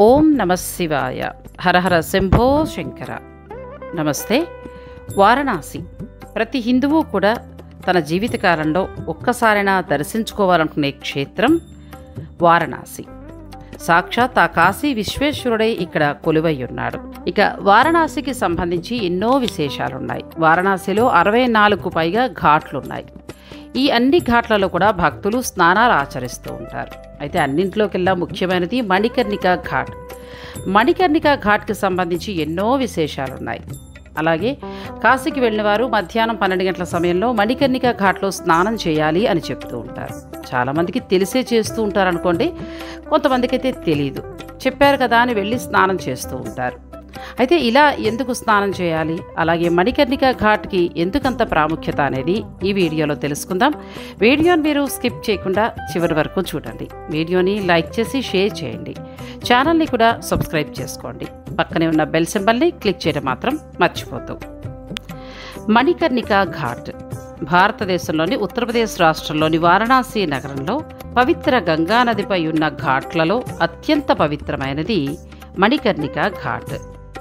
ఓం నమ శివాయ హరహర శంభో శంకర నమస్తే వారణాసి ప్రతి హిందువు కూడా తన జీవితకాలంలో ఒక్కసారైనా దర్శించుకోవాలనుకునే క్షేత్రం వారణాసి సాక్షాత్ ఆ కాశీ విశ్వేశ్వరుడే ఇక్కడ కొలువై ఉన్నాడు ఇక వారణాసికి సంబంధించి ఎన్నో విశేషాలున్నాయి వారణాసిలో అరవై నాలుగు పైగా ఘాట్లున్నాయి ఈ అన్ని ఘాట్లలో కూడా భక్తులు స్నానాలు ఆచరిస్తూ ఉంటారు అయితే అన్నింటిలోకెల్లా ముఖ్యమైనది మణికర్ణిక ఘాట్ మణికర్ణిక ఘాట్కి సంబంధించి ఎన్నో విశేషాలున్నాయి అలాగే కాశీకి వెళ్ళిన వారు మధ్యాహ్నం పన్నెండు గంటల సమయంలో మణికర్ణిక ఘాట్లో స్నానం చేయాలి అని చెప్తూ ఉంటారు చాలామందికి తెలిసే చేస్తూ ఉంటారు అనుకోండి కొంతమందికి అయితే తెలియదు చెప్పారు కదా అని వెళ్ళి స్నానం చేస్తూ ఉంటారు అయితే ఇలా ఎందుకు స్నానం చేయాలి అలాగే మణికర్ణిక ఘాట్కి ఎందుకంత ప్రాముఖ్యత అనేది ఈ వీడియోలో తెలుసుకుందాం వీడియోని మీరు స్కిప్ చేయకుండా చివరి వరకు చూడండి వీడియోని లైక్ చేసి షేర్ చేయండి ఛానల్ని కూడా సబ్స్క్రైబ్ చేసుకోండి పక్కనే ఉన్న బెల్ సింబల్ని క్లిక్ చేయడం మాత్రం మర్చిపోతూ మణికర్ణిక ఘాట్ భారతదేశంలోని ఉత్తరప్రదేశ్ రాష్ట్రంలోని వారణాసి నగరంలో పవిత్ర గంగా నదిపై ఉన్న ఘాట్లలో అత్యంత పవిత్రమైనది మణికర్ణిక ఘాట్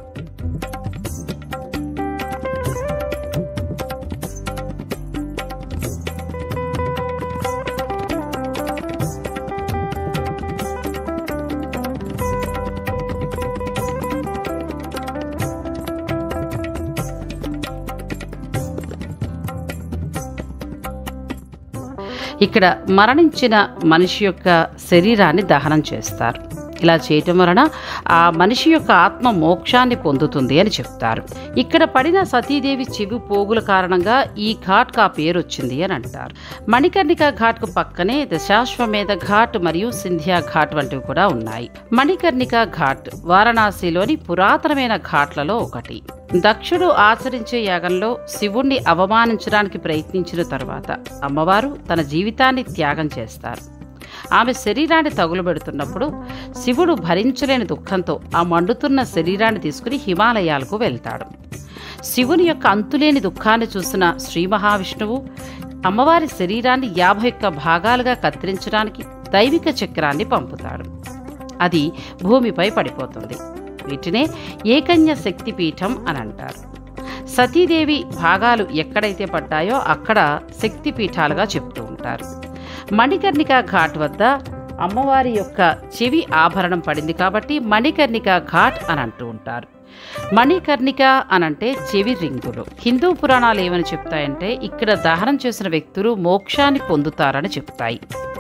ఇక్కడ మరణించిన మనిషి యొక్క శరీరాన్ని దహనం చేస్తారు ఇలా చేయటం వలన ఆ మనిషి యొక్క ఆత్మ మోక్షాన్ని పొందుతుంది అని చెప్తారు ఇక్కడ పడిన సతీదేవి చెవి పోగుల కారణంగా ఈ ఘాట్కు ఆ పేరు వచ్చింది అని అంటారు మణికర్ణిక ఘాట్కు పక్కనే దశాశ్వమేధ ఘాట్ మరియు సింధియా ఘాట్ వంటివి కూడా ఉన్నాయి మణికర్ణిక ఘాట్ వారణాసిలోని పురాతనమైన ఘాట్లలో ఒకటి దక్షుడు ఆచరించే యాగంలో శివుణ్ణి అవమానించడానికి ప్రయత్నించిన తరువాత అమ్మవారు తన జీవితాన్ని త్యాగం చేస్తారు ఆమె శరీరాన్ని తగులుబెడుతున్నప్పుడు శివుడు భరించలేని దుఃఖంతో ఆ మండుతున్న శరీరాన్ని తీసుకుని హిమాలయాలకు వెళ్తాడు శివుని యొక్క అంతులేని దుఃఖాన్ని చూసిన శ్రీ మహావిష్ణువు అమ్మవారి శరీరాన్ని యాభై ఒక్క భాగాలుగా కత్తిరించడానికి దైవిక చక్రాన్ని పంపుతాడు అది భూమిపై పడిపోతుంది వీటినే ఏకన్య శక్తిపీఠం అని అంటారు సతీదేవి భాగాలు ఎక్కడైతే పడ్డాయో అక్కడ శక్తిపీఠాలుగా చెప్తూ ఉంటారు మణికర్ణిక ఘాట్ వద్ద అమ్మవారి యొక్క చెవి ఆభరణం పడింది కాబట్టి మణికర్ణిక ఘాట్ అని అంటూ ఉంటారు మణికర్ణిక అనంటే చెవి రింగులు హిందూ పురాణాలు ఏమని చెప్తాయంటే ఇక్కడ దహనం చేసిన వ్యక్తులు మోక్షాన్ని పొందుతారని చెప్తాయి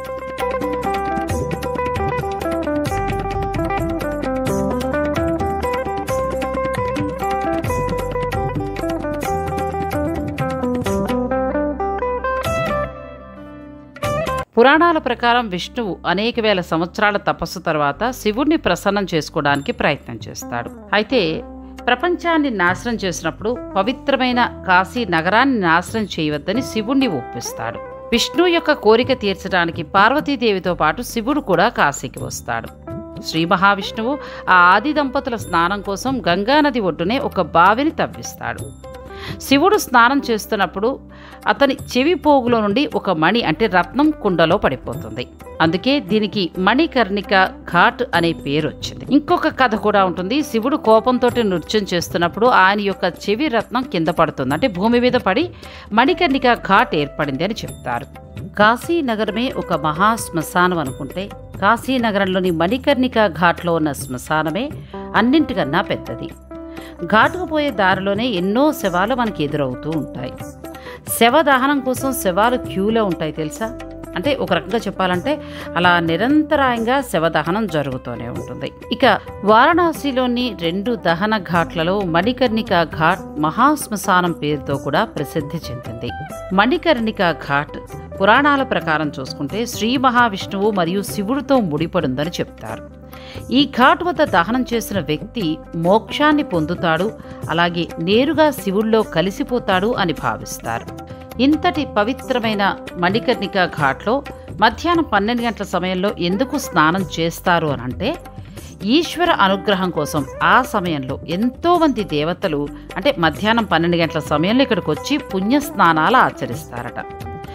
పురాణాల ప్రకారం విష్ణువు అనేక వేల సంవత్సరాల తపస్సు తర్వాత శివుణ్ణి ప్రసన్నం చేసుకోవడానికి ప్రయత్నం చేస్తాడు అయితే ప్రపంచాన్ని నాశనం చేసినప్పుడు పవిత్రమైన కాశీ నగరాన్ని నాశనం చేయవద్దని శివుణ్ణి ఒప్పిస్తాడు విష్ణు యొక్క కోరిక తీర్చడానికి పార్వతీదేవితో పాటు శివుడు కూడా కాశీకి వస్తాడు శ్రీ మహావిష్ణువు ఆ ఆది దంపతుల స్నానం కోసం గంగానది ఒడ్డునే ఒక బావిని తవ్విస్తాడు శివుడు స్నానం చేస్తున్నప్పుడు అతని చెవి పోగులో నుండి ఒక మణి అంటే రత్నం కుండలో పడిపోతుంది అందుకే దీనికి మణికర్ణిక ఘాట్ అనే పేరు వచ్చింది ఇంకొక కథ కూడా ఉంటుంది శివుడు కోపంతో నృత్యం చేస్తున్నప్పుడు ఆయన యొక్క చెవి రత్నం కింద పడుతుంది అంటే భూమి మీద పడి మణికర్ణిక ఘాట్ ఏర్పడింది అని చెప్తారు కాశీ నగరమే ఒక మహా శ్మశానం అనుకుంటే కాశీ నగరంలోని మణికర్ణిక ఘాట్లో ఉన్న శ్మశానమే అన్నింటికన్నా పెద్దది ఘాటుకు పోయే దారిలోనే ఎన్నో శవాలు మనకి ఎదురవుతూ ఉంటాయి శవ దహనం కోసం శవాలు క్యూలో ఉంటాయి తెలుసా అంటే ఒక రకంగా చెప్పాలంటే అలా నిరంతరాయంగా శవ దహనం జరుగుతూనే ఉంటుంది ఇక వారణాసిలోని రెండు దహన ఘాట్లలో మణికర్ణిక ఘాట్ మహాశ్మశానం పేరుతో కూడా ప్రసిద్ధి చెందింది మణికర్ణిక ఘాట్ పురాణాల ప్రకారం చూసుకుంటే శ్రీ మహావిష్ణువు మరియు శివుడితో ముడిపడుందని చెప్తారు ఈ ఘాట్ వద్ద దహనం చేసిన వ్యక్తి మోక్షాన్ని పొందుతాడు అలాగే నేరుగా శివుల్లో కలిసిపోతాడు అని భావిస్తారు ఇంతటి పవిత్రమైన మణికర్ణిక ఘాట్లో మధ్యాహ్నం పన్నెండు గంటల సమయంలో ఎందుకు స్నానం చేస్తారు అని అంటే ఈశ్వర అనుగ్రహం కోసం ఆ సమయంలో ఎంతోమంది దేవతలు అంటే మధ్యాహ్నం పన్నెండు గంటల సమయంలో ఇక్కడికి వచ్చి పుణ్య స్నానాలు ఆచరిస్తారట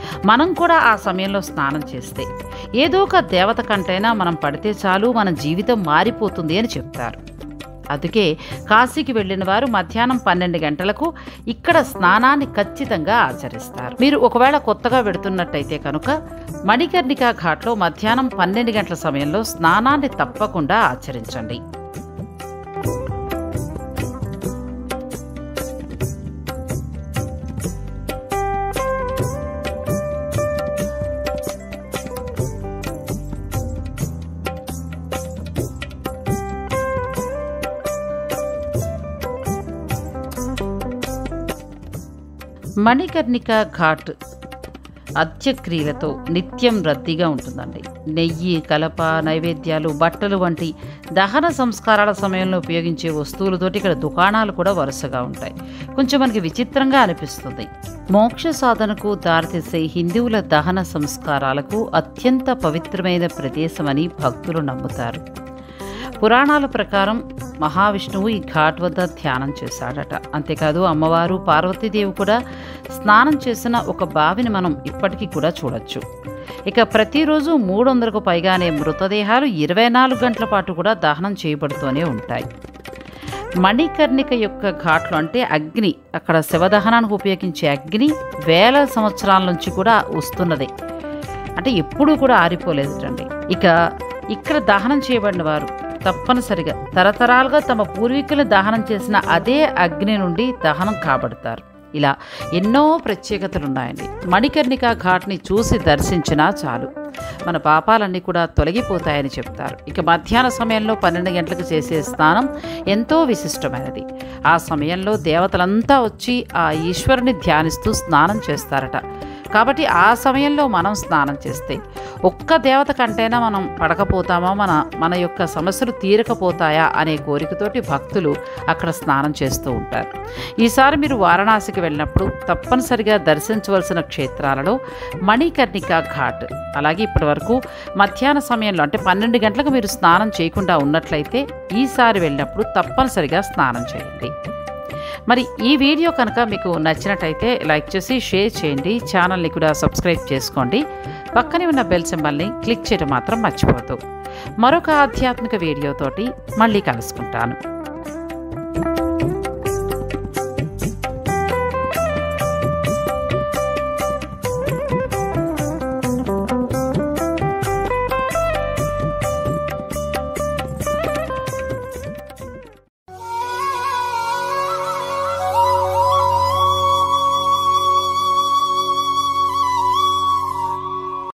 మనం కూడా ఆ సమయంలో స్నానం చేస్తే ఏదో ఒక దేవత కంటైనా మనం పడితే చాలు మన జీవితం మారిపోతుంది అని చెప్తారు అందుకే కాశీకి వెళ్ళిన వారు మధ్యాహ్నం పన్నెండు గంటలకు ఇక్కడ స్నానాన్ని ఖచ్చితంగా ఆచరిస్తారు మీరు ఒకవేళ కొత్తగా వెడుతున్నట్టయితే కనుక మణికర్ణికా ఘాట్లో మధ్యాహ్నం పన్నెండు గంటల సమయంలో స్నానాన్ని తప్పకుండా ఆచరించండి మణికర్ణిక ఘాట్ అత్యక్రియలతో నిత్యం రద్దీగా ఉంటుందండి నెయ్యి కలప నైవేద్యాలు బట్టలు వంటి దహన సంస్కారాల సమయంలో ఉపయోగించే వస్తువులతోటి ఇక్కడ దుకాణాలు కూడా వరుసగా ఉంటాయి కొంచెం మనకి విచిత్రంగా అనిపిస్తుంది మోక్ష సాధనకు దారితీసే హిందువుల దహన సంస్కారాలకు అత్యంత పవిత్రమైన ప్రదేశమని భక్తులు నమ్ముతారు పురాణాల ప్రకారం మహావిష్ణువు ఈ ఘాట్ వద్ద ధ్యానం చేశాడట అంతేకాదు అమ్మవారు పార్వతీదేవి కూడా స్నానం చేసిన ఒక బావిని మనం ఇప్పటికీ కూడా చూడొచ్చు ఇక ప్రతిరోజు మూడు వందలకు పైగానే మృతదేహాలు ఇరవై నాలుగు గంటల పాటు కూడా దహనం చేయబడుతూనే ఉంటాయి మణికర్ణిక యొక్క ఘాట్లు అంటే అగ్ని అక్కడ శవదహనానికి ఉపయోగించే అగ్ని వేల సంవత్సరాల నుంచి కూడా వస్తున్నది అంటే ఎప్పుడూ కూడా ఆరిపోలేదుటండి ఇక ఇక్కడ దహనం చేయబడిన వారు తప్పనిసరిగా తరతరాలుగా తమ పూర్వీకులు దహనం చేసిన అదే అగ్ని నుండి దహనం కాబడతారు ఇలా ఎన్నో ప్రత్యేకతలు ఉన్నాయండి మణికర్ణిక ఘాట్ని చూసి దర్శించినా చాలు మన పాపాలన్నీ కూడా తొలగిపోతాయని చెప్తారు ఇక మధ్యాహ్న సమయంలో పన్నెండు గంటలకు చేసే స్నానం ఎంతో విశిష్టమైనది ఆ సమయంలో దేవతలంతా వచ్చి ఆ ఈశ్వరుని ధ్యానిస్తూ స్నానం చేస్తారట కాబట్టి ఆ సమయంలో మనం స్నానం చేస్తే ఒక్క దేవత కంటైనా మనం పడకపోతామా మన మన యొక్క సమస్యలు తీరకపోతాయా అనే కోరికతోటి భక్తులు అక్కడ స్నానం చేస్తూ ఉంటారు ఈసారి మీరు వారణాసికి వెళ్ళినప్పుడు తప్పనిసరిగా దర్శించవలసిన క్షేత్రాలలో మణికర్ణిక ఘాట్ అలాగే ఇప్పటి వరకు మధ్యాహ్న సమయంలో అంటే పన్నెండు గంటలకు మీరు స్నానం చేయకుండా ఉన్నట్లయితే ఈసారి వెళ్ళినప్పుడు తప్పనిసరిగా స్నానం చేయండి మరి ఈ వీడియో కనుక మీకు నచ్చినట్టయితే లైక్ చేసి షేర్ చేయండి ఛానల్ని కూడా సబ్స్క్రైబ్ చేసుకోండి పక్కనే ఉన్న బెల్ సింబల్ని క్లిక్ చేయడం మాత్రం మర్చిపోతూ మరొక ఆధ్యాత్మిక వీడియోతోటి మళ్ళీ కలుసుకుంటాను